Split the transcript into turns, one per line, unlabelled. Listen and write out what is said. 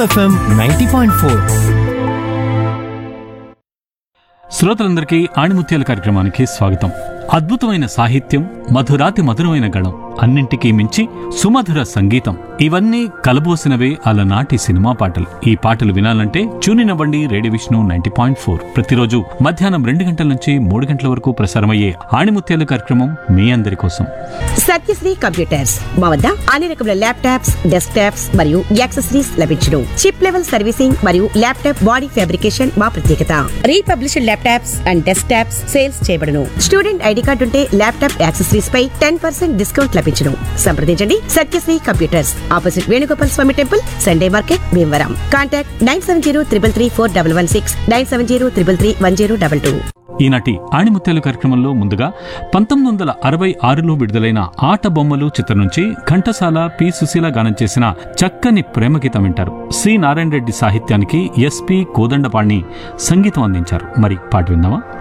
FM ninety point four
శ్రోతలందరికీ ఆణిముత్యాల కార్యక్రమానికి స్వాగతం అద్భుతమైన సాహిత్యం మధురాతి మధురమైన గళం అన్నింటికీ మించి సుమధుర సంగీతం ఇవన్నీ కలబోసినవే అలనాటి సినిమా పాటలు ఈ పాటలు వినాలంటే చూనినవ్వండి radio Vishnu ninety point four ప్రతిరోజు మధ్యాహ్నం రెండు గంటల నుంచి మూడు గంటల వరకు ప్రసారమయ్యే ఆణిముత్యాల కార్యక్రమం మీ అందరి కోసం
సత్యశ్రీ కంప్యూటర్స్ మా వద్ద అన్ని రకముల ల్యాప్టాప్స్ డెస్క్ టాప్స్ మరియు యాక్సెసరీస్ లభించును చిప్ లెవెల్ సర్వీసింగ్ మరియు ల్యాప్టాప్ బాడీ ఫ్యాబ్రికేషన్ మా ప్రత్యేకత republished laptops and desktops sales చేయబడును స్టూడెంట్ ఐడి కార్డు ఉంటే ల్యాప్టాప్ యాక్సెసరీస్ పై టెన్ పర్సెంట్ డిస్కౌంట్ లభించును సంప్రదించండి Satyasri computers opposite Venugopal Swamy temple Sunday market Bhimavaram contact nine seven zero triple three four double one six nine seven zero triple three one zero double two
ఈనాటి ఆణిముత్యాల కార్యక్రమంలో ముందుగా పంతొమ్మిది వందల అరవై ఆరులో విడుదలైన ఆట బొమ్మలు చిత్రం నుంచి ఘంటసాల పి సుశీల గానం చేసిన చక్కని ప్రేమ గీతం వింటారు సి నారాయణ రెడ్డి సాహిత్యానికి ఎస్పి కోదండపాణి సంగీతం అందించారు మరి పాట విందామా